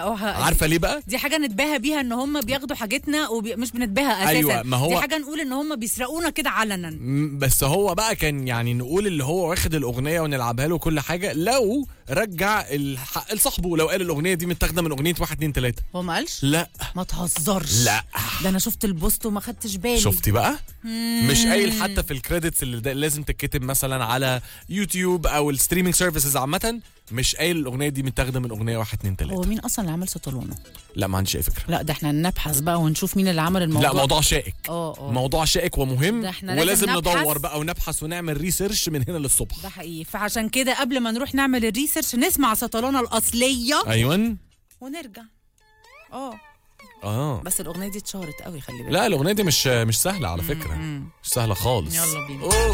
أو ه- عارفه ليه بقى دي حاجه نتباهى بيها ان هم بياخدوا حاجتنا ومش بنتباهى اساسا أيوة، ما هو- دي حاجه نقول ان هم بيسرقونا كده علنا م- بس هو بقى كان يعني نقول اللي هو واخد الاغنيه ونلعبها له كل حاجه لو رجع الحق لصاحبه لو قال الاغنيه دي متاخده من اغنيه واحد اتنين تلاته هو ما قالش لا ما تهزرش لا ده انا شفت البوست وما خدتش بالي شفتي بقى مش قايل حتى في الكريدتس اللي دا- لازم تتكتب مثلا على يوتيوب او الستريمينج سيرفيسز عامه مش قايل الاغنيه دي متاخده من اغنيه واحد اتنين هو تلاته مين اصلا اللي عمل سطلونه لا ما عنديش اي فكره لا ده احنا نبحث بقى ونشوف مين اللي عمل الموضوع لا موضوع شائك اه اه موضوع شائك ومهم ده احنا لازم ولازم نبحث. ندور بقى ونبحث ونعمل ريسيرش من هنا للصبح ده حقيقي فعشان كده قبل ما نروح نعمل الريسيرش نسمع سطلانه الاصليه ايوه ونرجع اه اه بس الاغنيه دي اتشهرت قوي خلي بالك لا الاغنيه دي مش مش سهله على فكره مش سهله خالص يلا بينا. أوه.